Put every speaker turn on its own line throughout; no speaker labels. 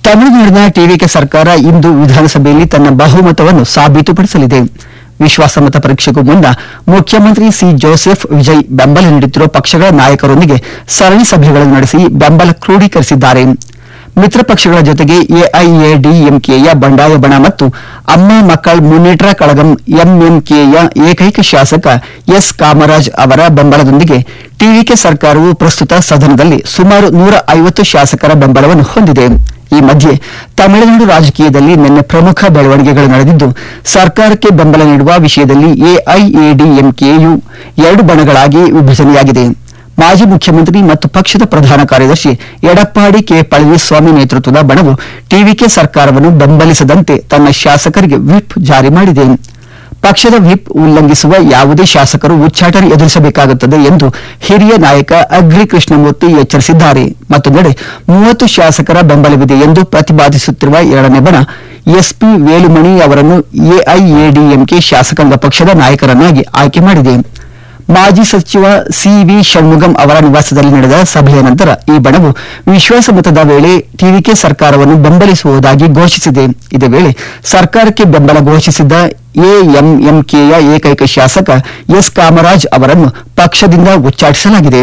ತಮಿಳುನಾಡಿನ ಟಿವಿಕೆ ಸರ್ಕಾರ ಇಂದು ವಿಧಾನಸಭೆಯಲ್ಲಿ ತನ್ನ ಬಹುಮತವನ್ನು ಸಾಬೀತುಪಡಿಸಲಿದೆ ವಿಶ್ವಾಸಮತ ಪರೀಕ್ಷೆಗೂ ಮುನ್ನ ಮುಖ್ಯಮಂತ್ರಿ ಸಿ ಜೋಸೆಫ್ ವಿಜಯ್ ಬೆಂಬಲ ನೀಡುತ್ತಿರುವ ಪಕ್ಷಗಳ ನಾಯಕರೊಂದಿಗೆ ಸರಣಿ ಸಭೆಗಳನ್ನು ನಡೆಸಿ ಬೆಂಬಲ ಕ್ರೋಢೀಕರಿಸಿದ್ದಾರೆ ಮಿತ್ರ ಪಕ್ಷಗಳ ಜೊತೆಗೆ ಎಐಎಡಿಎಂಕೆಯ ಬಂಡಾಯ ಬಣ ಮತ್ತು ಅಮ್ಮ ಮಕ್ಕಳ ಮುನ್ನೇಟ್ರ ಕಳಗಂ ಎಂಎಂಕೆಯ ಏಕೈಕ ಶಾಸಕ ಎಸ್ ಕಾಮರಾಜ್ ಅವರ ಬೆಂಬಲದೊಂದಿಗೆ ಟಿವಿಕೆ ಸರ್ಕಾರವು ಪ್ರಸ್ತುತ ಸದನದಲ್ಲಿ ಸುಮಾರು ನೂರ ಐವತ್ತು ಶಾಸಕರ ಬೆಂಬಲವನ್ನು ಹೊಂದಿದೆ ಈ ಮಧ್ಯೆ ತಮಿಳುನಾಡು ರಾಜಕೀಯದಲ್ಲಿ ನಿನ್ನೆ ಪ್ರಮುಖ ಬೆಳವಣಿಗೆಗಳು ನಡೆದಿದ್ದು ಸರ್ಕಾರಕ್ಕೆ ಬೆಂಬಲ ನೀಡುವ ವಿಷಯದಲ್ಲಿ ಎಐಎಡಿಎಂಕೆಯು ಎರಡು ಬಣಗಳಾಗಿ ವಿಭಜನೆಯಾಗಿದೆ ಮಾಜಿ ಮುಖ್ಯಮಂತ್ರಿ ಮತ್ತು ಪಕ್ಷದ ಪ್ರಧಾನ ಕಾರ್ಯದರ್ಶಿ ಎಡಪ್ಪಾಡಿ ಕೆ ಪಳನಿಸ್ವಾಮಿ ನೇತೃತ್ವದ ಬಣವು ಟಿವಿಕೆ ಸರ್ಕಾರವನ್ನು ಬೆಂಬಲಿಸದಂತೆ ತನ್ನ ಶಾಸಕರಿಗೆ ವಿಪ್ ಜಾರಿ ಮಾಡಿದೆ ಪಕ್ಷದ ವಿಪ್ ಉಲ್ಲಂಘಿಸುವ ಯಾವುದೇ ಶಾಸಕರು ಉಚ್ಚಾಟನೆ ಎದುರಿಸಬೇಕಾಗುತ್ತದೆ ಎಂದು ಹಿರಿಯ ನಾಯಕ ಅಗ್ರಿ ಕೃಷ್ಣಮೂರ್ತಿ ಎಚ್ಚರಿಸಿದ್ದಾರೆ ಮತ್ತೊಂದೆಡೆ ಮೂವತ್ತು ಶಾಸಕರ ಬೆಂಬಲವಿದೆ ಎಂದು ಪ್ರತಿಪಾದಿಸುತ್ತಿರುವ ಎರಡನೇ ಬಣ ಎಸ್ಪಿ ವೇಲುಮಣಿ ಅವರನ್ನು ಎಐಎಡಿಎಂಕೆ ಶಾಸಕಾಂಗ ಪಕ್ಷದ ನಾಯಕರನ್ನಾಗಿ ಆಯ್ಕೆ ಮಾಡಿದೆ ಮಾಜಿ ಸಚಿವ ಸಿವಿ ಷಣ್ಮುಗಂ ಅವರ ನಿವಾಸದಲ್ಲಿ ನಡೆದ ಸಭೆಯ ನಂತರ ಈ ಬಣವು ವಿಶ್ವಾಸಮತದ ವೇಳೆ ಟಿವಿಕೆ ಸರ್ಕಾರವನ್ನು ಬೆಂಬಲಿಸುವುದಾಗಿ ಘೋಷಿಸಿದೆ ಇದೇ ವೇಳೆ ಸರ್ಕಾರಕ್ಕೆ ಬೆಂಬಲ ಘೋಷಿಸಿದ್ದ ಎಎಂಎಂಕೆಯ ಏಕೈಕ ಶಾಸಕ ಎಸ್ ಕಾಮರಾಜ್ ಅವರನ್ನು ಪಕ್ಷದಿಂದ ಉಚ್ಚಾಟಿಸಲಾಗಿದೆ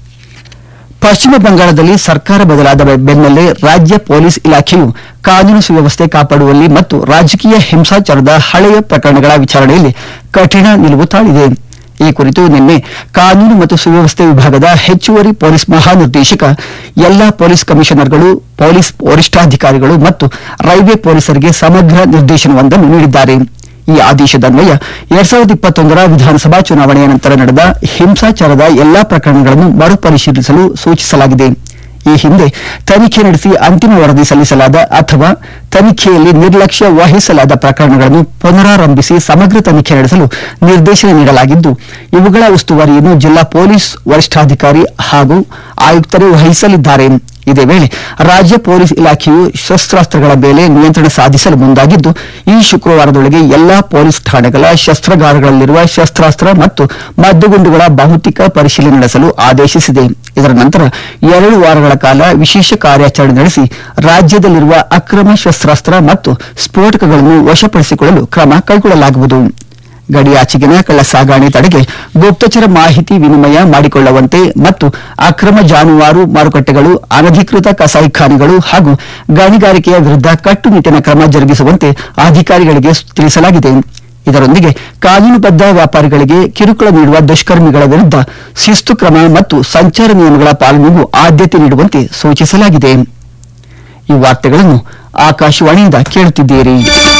ಪಶ್ಚಿಮ ಬಂಗಾಳದಲ್ಲಿ ಸರ್ಕಾರ ಬದಲಾದ ಬೆ- ಬೆನ್ನಲ್ಲೇ ರಾಜ್ಯ ಪೊಲೀಸ್ ಇಲಾಖೆಯು ಕಾನೂನು ಸುವ್ಯವಸ್ಥೆ ಕಾಪಾಡುವಲ್ಲಿ ಮತ್ತು ರಾಜಕೀಯ ಹಿಂಸಾಚಾರದ ಹಳೆಯ ಪ್ರಕರಣಗಳ ವಿಚಾರಣೆಯಲ್ಲಿ ಕಠಿಣ ನಿಲುವು ತಾಳಿದೆ ಈ ಕುರಿತು ನಿನ್ನೆ ಕಾನೂನು ಮತ್ತು ಸುವ್ಯವಸ್ಥೆ ವಿಭಾಗದ ಹೆಚ್ಚುವರಿ ಪೊಲೀಸ್ ಮಹಾನಿರ್ದೇಶಕ ಎಲ್ಲಾ ಪೊಲೀಸ್ ಕಮಿಷನರ್ಗಳು ಪೊಲೀಸ್ ವರಿಷ್ಠಾಧಿಕಾರಿಗಳು ಮತ್ತು ರೈಲ್ವೆ ಪೊಲೀಸರಿಗೆ ಸಮಗ್ರ ನಿರ್ದೇಶನವೊಂದನ್ನು ನೀಡಿದ್ದಾರೆ ಈ ಆದೇಶದನ್ವಯ ಎರಡ್ ಸಾವಿರದ ಇಪ್ಪತ್ತೊಂದರ ವಿಧಾನಸಭಾ ಚುನಾವಣೆಯ ನಂತರ ನಡೆದ ಹಿಂಸಾಚಾರದ ಎಲ್ಲಾ ಪ್ರಕರಣಗಳನ್ನು ಮರುಪರಿಶೀಲಿಸಲು ಸೂಚಿಸಲಾಗಿದೆ ಈ ಹಿಂದೆ ತನಿಖೆ ನಡೆಸಿ ಅಂತಿಮ ವರದಿ ಸಲ್ಲಿಸಲಾದ ಅಥವಾ ತನಿಖೆಯಲ್ಲಿ ನಿರ್ಲಕ್ಷ್ಯ ವಹಿಸಲಾದ ಪ್ರಕರಣಗಳನ್ನು ಪುನರಾರಂಭಿಸಿ ಸಮಗ್ರ ತನಿಖೆ ನಡೆಸಲು ನಿರ್ದೇಶನ ನೀಡಲಾಗಿದ್ದು ಇವುಗಳ ಉಸ್ತುವಾರಿಯನ್ನು ಜಿಲ್ಲಾ ಪೊಲೀಸ್ ವರಿಷ್ಠಾಧಿಕಾರಿ ಹಾಗೂ ಆಯುಕ್ತರೇ ವಹಿಸಲಿದ್ದಾರೆ ಇದೇ ವೇಳೆ ರಾಜ್ಯ ಪೊಲೀಸ್ ಇಲಾಖೆಯು ಶಸ್ತ್ರಾಸ್ತ್ರಗಳ ಮೇಲೆ ನಿಯಂತ್ರಣ ಸಾಧಿಸಲು ಮುಂದಾಗಿದ್ದು ಈ ಶುಕ್ರವಾರದೊಳಗೆ ಎಲ್ಲಾ ಪೊಲೀಸ್ ಠಾಣೆಗಳ ಶಸ್ತ್ರಾಗಾರಗಳಲ್ಲಿರುವ ಶಸ್ತ್ರಾಸ್ತ್ರ ಮತ್ತು ಮದ್ದುಗುಂಡುಗಳ ಬಹುತೇಕ ಪರಿಶೀಲನೆ ನಡೆಸಲು ಆದೇಶಿಸಿದೆ ಇದರ ನಂತರ ಎರಡು ವಾರಗಳ ಕಾಲ ವಿಶೇಷ ಕಾರ್ಯಾಚರಣೆ ನಡೆಸಿ ರಾಜ್ಯದಲ್ಲಿರುವ ಅಕ್ರಮ ಶಸ್ತ್ರಾಸ್ತ್ರ ಮತ್ತು ಸ್ಫೋಟಕಗಳನ್ನು ವಶಪಡಿಸಿಕೊಳ್ಳಲು ಕ್ರಮ ಕೈಗೊಳ್ಳಲಾಗುವುದು ಗಡಿಯಾಚೆಗಿನ ಕಳ್ಳ ಸಾಗಾಣೆ ತಡೆಗೆ ಗುಪ್ತಚರ ಮಾಹಿತಿ ವಿನಿಮಯ ಮಾಡಿಕೊಳ್ಳುವಂತೆ ಮತ್ತು ಅಕ್ರಮ ಜಾನುವಾರು ಮಾರುಕಟ್ಟೆಗಳು ಅನಧಿಕೃತ ಕಸಾಯಿಖಾನೆಗಳು ಹಾಗೂ ಗಣಿಗಾರಿಕೆಯ ವಿರುದ್ಧ ಕಟ್ಟುನಿಟ್ಟಿನ ಕ್ರಮ ಜರುಗಿಸುವಂತೆ ಅಧಿಕಾರಿಗಳಿಗೆ ತಿಳಿಸಲಾಗಿದೆ ಇದರೊಂದಿಗೆ ಕಾನೂನುಬದ್ಧ ವ್ಯಾಪಾರಿಗಳಿಗೆ ಕಿರುಕುಳ ನೀಡುವ ದುಷ್ಕರ್ಮಿಗಳ ವಿರುದ್ಧ ಶಿಸ್ತು ಕ್ರಮ ಮತ್ತು ಸಂಚಾರ ನಿಯಮಗಳ ಪಾಲನೆಗೂ ಆದ್ಯತೆ ನೀಡುವಂತೆ ಸೂಚಿಸಲಾಗಿದೆ ಈ ವಾರ್ತೆಗಳನ್ನು ಆಕಾಶವಾಣಿಯಿಂದ ಕೇಳುತ್ತಿದ್ದೀರಿ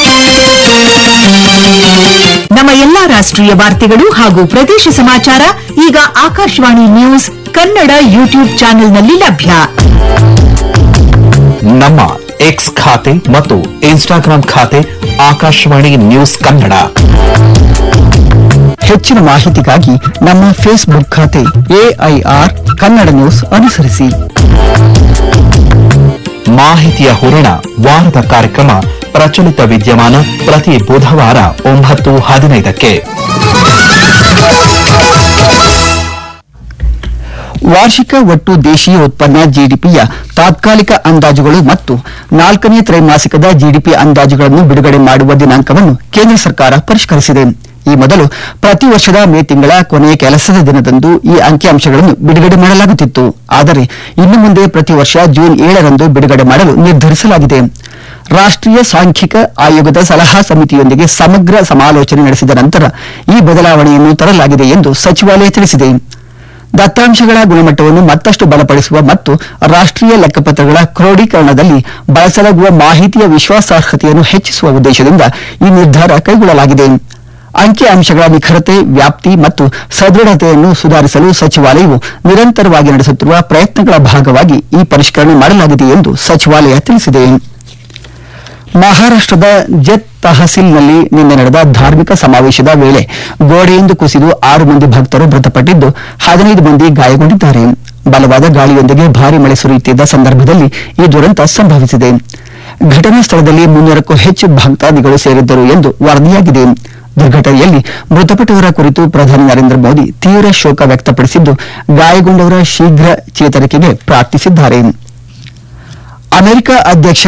ನಮ್ಮ ಎಲ್ಲಾ ರಾಷ್ಟ್ರೀಯ ವಾರ್ತೆಗಳು ಹಾಗೂ ಪ್ರದೇಶ ಸಮಾಚಾರ ಈಗ ಆಕಾಶವಾಣಿ ನ್ಯೂಸ್ ಕನ್ನಡ ಯೂಟ್ಯೂಬ್ ಚಾನೆಲ್ನಲ್ಲಿ ಲಭ್ಯ
ನಮ್ಮ ಎಕ್ಸ್ ಖಾತೆ ಮತ್ತು ಇನ್ಸ್ಟಾಗ್ರಾಂ ಖಾತೆ ಆಕಾಶವಾಣಿ ನ್ಯೂಸ್ ಕನ್ನಡ
ಹೆಚ್ಚಿನ ಮಾಹಿತಿಗಾಗಿ ನಮ್ಮ ಫೇಸ್ಬುಕ್ ಖಾತೆ ಎಐಆರ್ ಕನ್ನಡ ನ್ಯೂಸ್ ಅನುಸರಿಸಿ
ಮಾಹಿತಿಯ ಹೂರಣ ವಾರದ ಕಾರ್ಯಕ್ರಮ ಪ್ರಚಲಿತ ವಿದ್ಯಮಾನ ಪ್ರತಿ ಬುಧವಾರ ಒಂಬತ್ತು ಹದಿನೈದಕ್ಕೆ
ವಾರ್ಷಿಕ ಒಟ್ಟು ದೇಶೀಯ ಉತ್ಪನ್ನ ಜಿಡಿಪಿಯ ತಾತ್ಕಾಲಿಕ ಅಂದಾಜುಗಳು ಮತ್ತು ನಾಲ್ಕನೇ ತ್ರೈಮಾಸಿಕದ ಜಿಡಿಪಿ ಅಂದಾಜುಗಳನ್ನು ಬಿಡುಗಡೆ ಮಾಡುವ ದಿನಾಂಕವನ್ನು ಕೇಂದ್ರ ಸರ್ಕಾರ ಪರಿಷ್ಕರಿಸಿದೆ ಈ ಮೊದಲು ಪ್ರತಿ ವರ್ಷದ ಮೇ ತಿಂಗಳ ಕೊನೆಯ ಕೆಲಸದ ದಿನದಂದು ಈ ಅಂಕಿಅಂಶಗಳನ್ನು ಬಿಡುಗಡೆ ಮಾಡಲಾಗುತ್ತಿತ್ತು ಆದರೆ ಇನ್ನು ಮುಂದೆ ಪ್ರತಿ ವರ್ಷ ಜೂನ್ ಏಳರಂದು ಬಿಡುಗಡೆ ಮಾಡಲು ನಿರ್ಧರಿಸಲಾಗಿದೆ ರಾಷ್ಟ್ರೀಯ ಸಾಂಖ್ಯಿಕ ಆಯೋಗದ ಸಲಹಾ ಸಮಿತಿಯೊಂದಿಗೆ ಸಮಗ್ರ ಸಮಾಲೋಚನೆ ನಡೆಸಿದ ನಂತರ ಈ ಬದಲಾವಣೆಯನ್ನು ತರಲಾಗಿದೆ ಎಂದು ಸಚಿವಾಲಯ ತಿಳಿಸಿದೆ ದತ್ತಾಂಶಗಳ ಗುಣಮಟ್ಟವನ್ನು ಮತ್ತಷ್ಟು ಬಲಪಡಿಸುವ ಮತ್ತು ರಾಷ್ಟ್ರೀಯ ಲೆಕ್ಕಪತ್ರಗಳ ಕ್ರೋಢೀಕರಣದಲ್ಲಿ ಬಳಸಲಾಗುವ ಮಾಹಿತಿಯ ವಿಶ್ವಾಸಾರ್ಹತೆಯನ್ನು ಹೆಚ್ಚಿಸುವ ಉದ್ದೇಶದಿಂದ ಈ ನಿರ್ಧಾರ ಕೈಗೊಳ್ಳಲಾಗಿದೆ ಅಂಕಿ ಅಂಶಗಳ ನಿಖರತೆ ವ್ಯಾಪ್ತಿ ಮತ್ತು ಸದೃಢತೆಯನ್ನು ಸುಧಾರಿಸಲು ಸಚಿವಾಲಯವು ನಿರಂತರವಾಗಿ ನಡೆಸುತ್ತಿರುವ ಪ್ರಯತ್ನಗಳ ಭಾಗವಾಗಿ ಈ ಪರಿಷ್ಕರಣೆ ಮಾಡಲಾಗಿದೆ ಎಂದು ಸಚಿವಾಲಯ ತಿಳಿಸಿದೆ ಮಹಾರಾಷ್ಟ್ರದ ಜತ್ ತಹಸೀಲ್ನಲ್ಲಿ ನಿನ್ನೆ ನಡೆದ ಧಾರ್ಮಿಕ ಸಮಾವೇಶದ ವೇಳೆ ಗೋಡೆಯಿಂದ ಕುಸಿದು ಆರು ಮಂದಿ ಭಕ್ತರು ಮೃತಪಟ್ಟಿದ್ದು ಹದಿನೈದು ಮಂದಿ ಗಾಯಗೊಂಡಿದ್ದಾರೆ ಬಲವಾದ ಗಾಳಿಯೊಂದಿಗೆ ಭಾರಿ ಮಳೆ ಸುರಿಯುತ್ತಿದ್ದ ಸಂದರ್ಭದಲ್ಲಿ ಈ ದುರಂತ ಸಂಭವಿಸಿದೆ ಘಟನಾ ಸ್ಥಳದಲ್ಲಿ ಮುನ್ನೂರಕ್ಕೂ ಹೆಚ್ಚು ಭಕ್ತಾದಿಗಳು ಸೇರಿದ್ದರು ಎಂದು ವರದಿಯಾಗಿದೆ ದುರ್ಘಟನೆಯಲ್ಲಿ ಮೃತಪಟ್ಟವರ ಕುರಿತು ಪ್ರಧಾನಿ ನರೇಂದ್ರ ಮೋದಿ ತೀವ್ರ ಶೋಕ ವ್ಯಕ್ತಪಡಿಸಿದ್ದು ಗಾಯಗೊಂಡವರ ಶೀಘ್ರ ಚೇತರಿಕೆಗೆ ಪ್ರಾರ್ಥಿಸಿದ್ದಾರೆ ಅಮೆರಿಕ ಅಧ್ಯಕ್ಷ